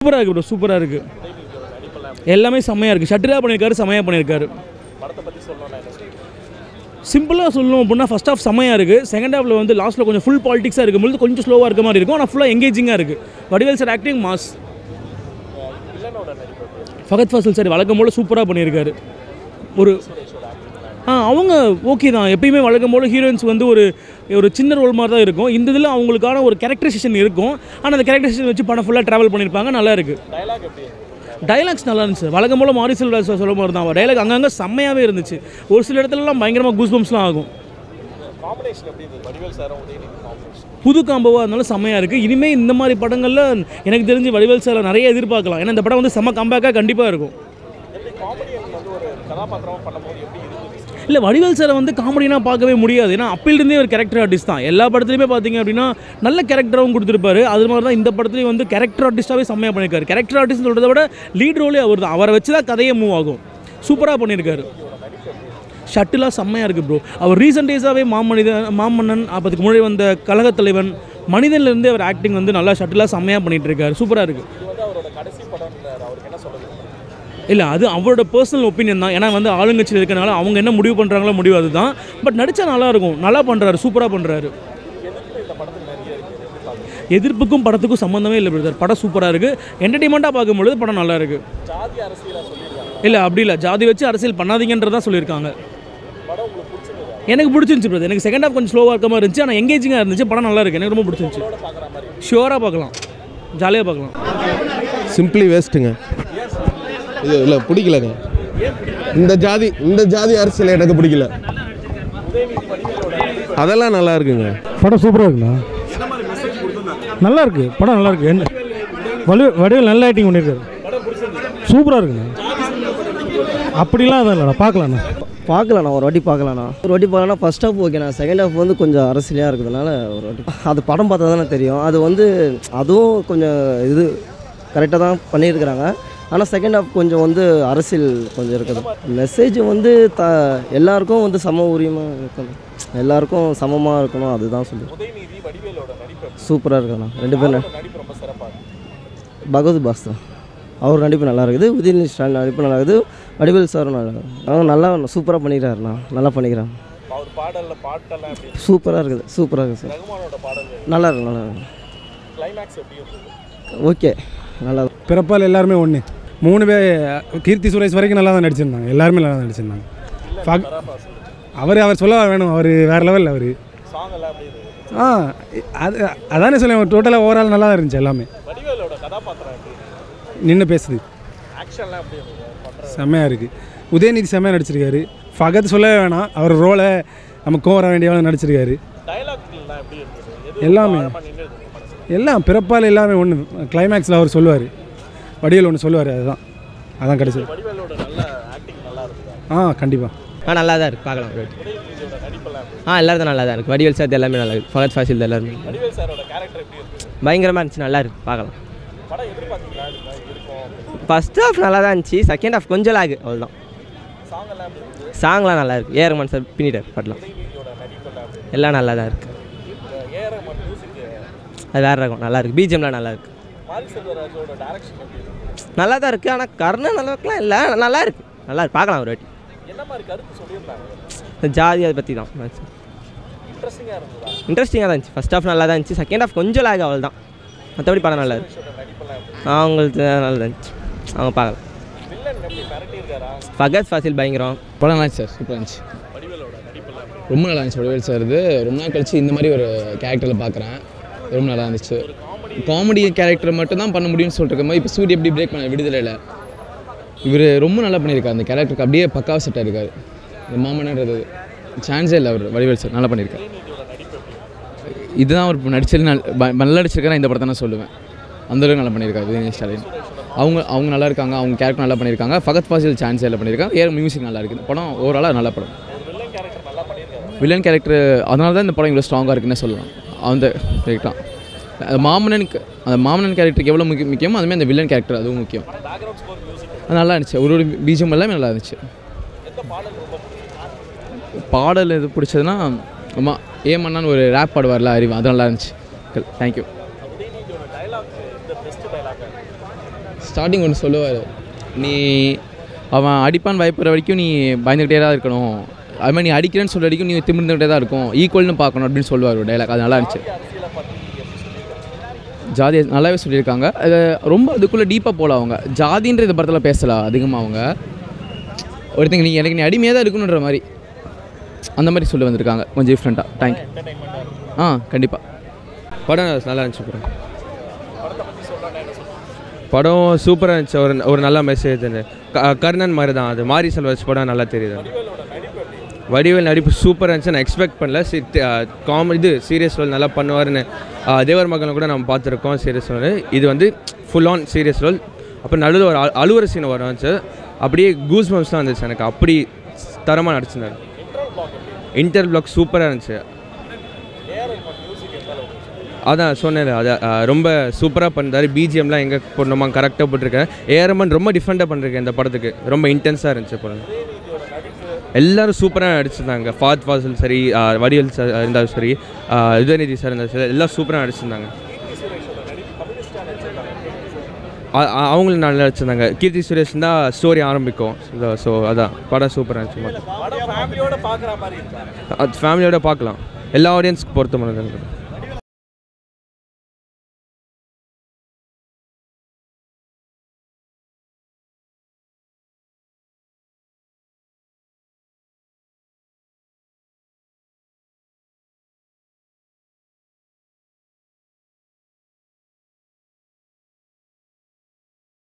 சூப்பராக இருக்குது ப்ரோ சூப்பராக இருக்குது எல்லாமே செம்மையாக இருக்குது ஷட்டிலாக பண்ணியிருக்காரு செம்மையாக பண்ணியிருக்காரு சிம்பிளாக சொல்லணும் அப்படின்னா ஃபஸ்ட் ஆஃப் செம்மையாக இருக்குது செகண்ட் ஹாஃபில் வந்து லாஸ்ட்டில் கொஞ்சம் ஃபுல் பாலிட்டிக்ஸாக இருக்கும்போது கொஞ்சம் ஸ்லோவாக இருக்க மாதிரி இருக்கும் ஆனால் ஃபுல்லாக எங்கேஜிங்காக இருக்குது Vadivel sir acting mass Fahadh Faasil sir வழக்கம் போல் சூப்பராக பண்ணியிருக்காரு ஒரு ஆ அவங்க ஓகே தான் எப்பயுமே வழக்கம் போல் ஹீரோயின்ஸ் வந்து ஒரு ஒரு சின்ன ரோல் மாதிரி தான் இருக்கும் இந்த இதில் அவங்களுக்கான ஒரு கேரக்டரைசேஷன் இருக்கும் ஆனால் அந்த கேரக்டரைசேஷன் வச்சு படம் ஃபுல்லாக ட்ராவல் பண்ணியிருப்பாங்க நல்லா இருக்குது டைலாக்ஸ் நல்லா இருந்துச்சு வழக்கம் போல் மாரி செல்வராஜ் சார் சொல்ல மாதிரி தான் டைலாக் அங்கங்கே செம்மையாகவே இருந்துச்சு ஒரு சில இடத்துலலாம் பயங்கரமாக கூஸ்பம்ஸ்லாம் ஆகும் புது காம்போவாக இருந்தாலும் செம்மையாக இருக்குது இனிமேல் இந்த மாதிரி படங்களில் எனக்கு தெரிஞ்சு வடிவேல் சாரை நிறைய எதிர்பார்க்கலாம் ஏன்னா இந்த படம் வந்து செம்ம கம்பேக்காக கண்டிப்பாக இருக்கும் இல்லை வடிவேல் சாரை வந்து காமெடினா பார்க்கவே முடியாது ஏன்னா அப்பிலிருந்தே ஒரு கேரக்டர் ஆர்டிஸ்ட் தான் எல்லா படத்துலையுமே பார்த்தீங்க அப்படின்னா நல்ல கேரக்டராகவும் கொடுத்துருப்பாரு அது மாதிரி தான் இந்த படத்துலையும் வந்து கேரக்டர் ஆர்டிஸ்ட்டாகவே செம்மையாக பண்ணியிருக்காரு கேரக்டர் ஆர்டிஸ்ட் சொல்கிறத விட லீட் ரோலே அவர் தான் அவரை வச்சு தான் கதையே மூவ் ஆகும் சூப்பராக பண்ணியிருக்காரு ஷட்டிலாக செம்மையாக இருக்குது ப்ரோ அவர் ரீசெண்ட் டேஸாகவே மாமனிதன் மாமன்னன் அப்போ அதுக்கு முன்னாடி வந்த கழகத் தலைவன் மனிதன்லேருந்தே அவர் ஆக்டிங் வந்து நல்லா ஷட்டிலாக செம்மையாக பண்ணிகிட்டு இருக்காரு சூப்பராக இருக்குது இல்லை அது அவரோட பர்சனல் ஒப்பீனியன் தான் ஏன்னா வந்து ஆளுங்கட்சியில் இருக்கனால அவங்க என்ன முடிவு பண்ணுறாங்களோ முடிவு அதுதான் பட் நடித்தா நல்லா இருக்கும் நல்லா பண்ணுறாரு சூப்பராக பண்ணுறாரு எதிர்ப்புக்கும் படத்துக்கும் சம்மந்தமே இல்லை பிரதர் படம் சூப்பராக இருக்குது என்டர்டைன்மெண்ட்டாக பார்க்கும்பொழுது படம் நல்லா இருக்குது இல்லை அப்படி இல்லை ஜாதி வச்சு அரசியல் பண்ணாதீங்கன்றதான் சொல்லியிருக்காங்க எனக்கு பிடிச்சிருந்துச்சு பிரதர் எனக்கு செகண்ட் ஹாஃப் கொஞ்சம் ஸ்லோவாக இருக்க மாதிரி இருந்துச்சு ஆனால் எங்கேஜிங்காக இருந்துச்சு படம் நல்லா இருக்கு எனக்கு ரொம்ப பிடிச்சிருந்துச்சு ஷியோராக பார்க்கலாம் ஜாலியாக பார்க்கலாம் சிம்பிளி வேஸ்ட்டுங்க இது இல்லை பிடிக்கலங்க இந்த ஜாதி இந்த ஜாதி அரசியல் எனக்கு பிடிக்கல அதெல்லாம் நல்லா இருக்குங்க படம் சூப்பராக இருக்குண்ணா நல்லா இருக்கு படம் நல்லா இருக்கு என்ன வலு வடிவேல் நல்ல ஆக்டிங் பண்ணியிருக்காரு சூப்பராக இருக்குண்ணா அப்படிலாம் எதுவும் இல்லைண்ணா பார்க்கலாண்ணா பார்க்கலாண்ணா ஒரு வாட்டி பார்க்கலாண்ணா ஒரு வாட்டி பார்க்கலாம்னா ஃபர்ஸ்ட் ஹாஃப் ஓகேண்ணா செகண்ட் ஹாஃப் வந்து கொஞ்சம் அரசியலாக இருக்கிறதுனால ஒரு வாட்டி அது படம் பார்த்தா தானே தெரியும் அது வந்து அதுவும் கொஞ்சம் இது கரெக்டாக தான் பண்ணியிருக்கிறாங்க ஆனால் செகண்ட் ஹாஃப் கொஞ்சம் வந்து அரசியல் கொஞ்சம் இருக்குது மெசேஜ் வந்து த எல்லாருக்கும் வந்து சம உரிமை இருக்கணும் எல்லாருக்கும் சமமாக இருக்கணும் அதுதான் சொல்லி சூப்பராக இருக்குண்ணா ரெண்டு பேரும் பகவத் பாஸ் தான் அவர் நடிப்பு நல்லா இருக்குது உதயநிதி ஸ்டாலின் நடிப்பு நல்லா இருக்குது வடிவேல் சாரும் நல்லா இருக்குது அவங்க நல்லா சூப்பராக பண்ணிக்கிறாருண்ணா நல்லா பண்ணிக்கிறாங்க சூப்பராக இருக்குது சூப்பராக இருக்குது சார் நல்லா இருக்கு நல்லா இருக்கு ஓகே நல்லா இருக்கு. பிறப்பால் எல்லாருமே ஒன்று மூணு பேர் கீர்த்தி சுரேஷ் வரைக்கும் நல்லா தான் நடிச்சிருந்தாங்க எல்லாருமே நல்லா தான் நடிச்சிருந்தாங்க ஃபக்- அவர் அவர் சொல்ல வேணும் அவர் வேறு லெவலில் அவர் ஆ அது அதானே சொல்ல டோட்டலாக ஓவரால் நல்லா தான் இருந்துச்சு எல்லாமே நின்று பேசுது செம்மையாக இருக்குது உதயநிதி செம்மையாக நடிச்சிருக்காரு ஃபகத் சொல்லவே வேணாம் அவர் ரோலை நம்ம கோவர வேண்டியவளை நடிச்சிருக்காரு எல்லாமே எல்லாம் பிறப்பால் எல்லாமே ஒன்று கிளைமேக்ஸில் அவர் சொல்லுவார் வடிவேல் ஒன்று சொல்லுவார் அதுதான் அதான் கடைசி ஆ கண்டிப்பாக ஆ நல்லா தான் இருக்குது பார்க்கலாம் ஒரு வாட்டி. ஆ எல்லாரும் நல்லா தான் இருக்குது வடிவேல் சார் எல்லாமே நல்லா இருக்குது ஃபகத் ஃபாசில் எல்லாருமே பயங்கரமாக இருந்துச்சு நல்லா இருக்குது பார்க்கலாம் ஃபஸ்ட் ஹாஃப் நல்லா தான் இருந்துச்சு செகண்ட் ஹாஃப் கொஞ்சம் லாகு அவ்வளோதான் சாங்லாம் நல்லா இருக்குது ஏஆர் ரஹ்மான் சார் பின்னிட்டார் பாட்டலாம் எல்லாம் நல்லா தான் இருக்குது அது வேறு ரகம் நல்லா இருக்குது பிஜிஎம்லாம் நல்லா இருக்குது நல்லா தான் இருக்குது ஆனால் கர்ணன் அளவுக்குலாம் இல்லை நல்லா இருக்குது நல்லா இருக்கு பார்க்கலாம் ஒரு வாட்டி இந்த ஜாதி அதை பற்றி தான் இன்ட்ரெஸ்டிங்காக தான் இருந்துச்சு ஃபஸ்ட் ஹாஃப் நல்லா தான் இருந்துச்சு செகண்ட் ஹாஃப் கொஞ்சம் லாக் அவள் தான் மற்றபடி படம் நல்லா இருக்கு அவங்களுக்கு நல்லா தான் இருந்துச்சு அவங்க பார்க்கலாம் ஃபகத் ஃபாசில் பயங்கரம் படம் நல்லா இருந்துச்சு சார் சூப்பராக இருந்துச்சு ரொம்ப நல்லா இருந்துச்சு வடிவேல் சார் இது ரொம்ப நாள் கழிச்சு இந்த மாதிரி ஒரு கேரக்டரில் பார்க்குறேன் ரொம்ப நல்லா இருந்துச்சு காமெடி கேரக்டர் மட்டும் தான் பண்ண முடியும்னு சொல்லிட்டு இருக்கும்போது இப்போ சூரிய எப்படி பிரேக் பண்ண விடுதலையில் இவர் ரொம்ப நல்லா பண்ணியிருக்காரு அந்த கேரக்டருக்கு அப்படியே பக்காவாக செட் ஆயிருக்காரு இந்த மாமனன்றது சான்ஸே இல்லை அவர் வடிவேல் சார் நல்லா பண்ணியிருக்காரு இதுதான் அவர் நடிச்சது நல் ப- நல்லா நடிச்சிருக்காரு நான் இந்த படத்தை நான் சொல்லுவேன் அந்த அளவுக்கு நல்லா பண்ணியிருக்காரு உதயநிதி ஸ்டாலின் அவங்க அவங்க நல்லா இருக்காங்க அவங்க கேரக்டர் நல்லா பண்ணியிருக்காங்க ஃபகத் ஃபாசில் சான்ஸ் எல்லாம் பண்ணியிருக்காங்க ஏர் மியூசிக் நல்லா இருக்குது இந்த படம் ஓவராலாக நல்ல படம் வில்லன் கேரக்டர் அதனால தான் இந்த படம் இவ்வளோ ஸ்ட்ராங்காக இருக்குன்னு சொல்லலாம் அந்த கேரக்டர் அந்த மாமனனுக்கு அந்த மாமனன் கேரக்டருக்கு எவ்வளோ முக்கியம் முக்கியமோ அதுமாதிரி அந்த வில்லன் கேரக்டர் அதுவும் முக்கியம் அது நல்லா இருந்துச்சு ஒரு ஒரு பீஜம் எல்லாமே நல்லா இருந்துச்சு பாடல் எது பிடிச்சதுன்னா அம்மா ஏமன்னான்னு ஒரு ரேப் பாடுவார்ல அறிவு அது நல்லா இருந்துச்சு தேங்க்யூ ஸ்டார்டிங் ஒன்று சொல்லுவார் நீ அவன் அடிப்பான் பயப்படுற வரைக்கும் நீ பயந்துக்கிட்டே தான் இருக்கணும் அது மாதிரி நீ அடிக்கிறேன்னு சொல்கிற வரைக்கும் நீ திமிர்ந்துக்கிட்டே தான் இருக்கும் ஈக்குவல்னு பார்க்கணும் அப்படின்னு சொல்லுவார் ஒரு டைலாக் அது நல்லா இருந்துச்சு ஜாதி நல்லாவே சொல்லியிருக்காங்க அது ரொம்ப அதுக்குள்ளே டீப்பாக போகல அவங்க ஜாதின்ற இந்த படத்தில் பேசலாம் அதிகமாக அவங்க ஒருத்தங்க நீ எனக்கு நீ அடிமையாக தான் இருக்கணுன்ற மாதிரி அந்த மாதிரி சொல்லி வந்திருக்காங்க கொஞ்சம் டிஃப்ரெண்ட்டாக தேங்க்யூ ஆ கண்டிப்பாக படம் நல்லா இருந்துச்சு ப்ரோ படம் சூப்பராக இருந்துச்சு ஒரு ஒரு நல்ல மெசேஜ் கர்ணன் மாதிரி தான் அது மாரி செல்வராஜ் படம் நல்லா தெரியுது வடிவேல் நடிப்பு சூப்பராக இருந்துச்சு நான் எக்ஸ்பெக்ட் பண்ணல சி காமெடி இது சீரியஸ் ரோல் நல்லா பண்ணுவார்னு அஹ், தேவர் மகன் கூட நம்ம பார்த்துருக்கோம் சீரியஸ் ரோல் இது வந்து ஃபுல் ஆன் சீரியஸ் ரோல் அப்புறம் நடுவில் ஒரு அழு- அழுவுற சீன் வரும் இருந்துச்சு அப்படியே கூஸ் பம்ப்ஸ்லாம் இருந்துச்சு எனக்கு அப்படி தரமாக நடிச்சிருந்தாரு இன்டர் பிளாக் சூப்பராக இருந்துச்சு அதான் சொன்னேன் அது அஹ், ரொம்ப சூப்பராக பண்ணுறாரு பிஜிஎம்லாம் எங்கே போடணுமா கரெக்டாக போட்டிருக்கேன் ஏஆர்எம்என் ரொம்ப டிஃப்ரெண்ட்டாக பண்ணிருக்கேன் இந்த படத்துக்கு ரொம்ப இன்டென்ஸாக இருந்துச்சு படம் எல்லாரும் சூப்பராக நடிச்சிருந்தாங்க ஃபாத் ஃபாசில் சரி அஹ், வடிவேல் சார் இருந்தாலும் சரி அஹ், உதயநிதி சார் இருந்தாலும் சரி எல்லாம் சூப்பராக நடிச்சிருந்தாங்க அ- அ- அவங்களும் நல்லா நடிச்சிருந்தாங்க கீர்த்தி சுரேஷ் தான் ஸ்டோரி ஆரம்பிக்கும் ஸோ அதான் படம் சூப்பராக இருந்துச்சு மொத்தம் அது ஃபேமிலியோட பார்க்கலாம் எல்லா ஆடியன்ஸ்க்கு பொறுத்த மாதிரி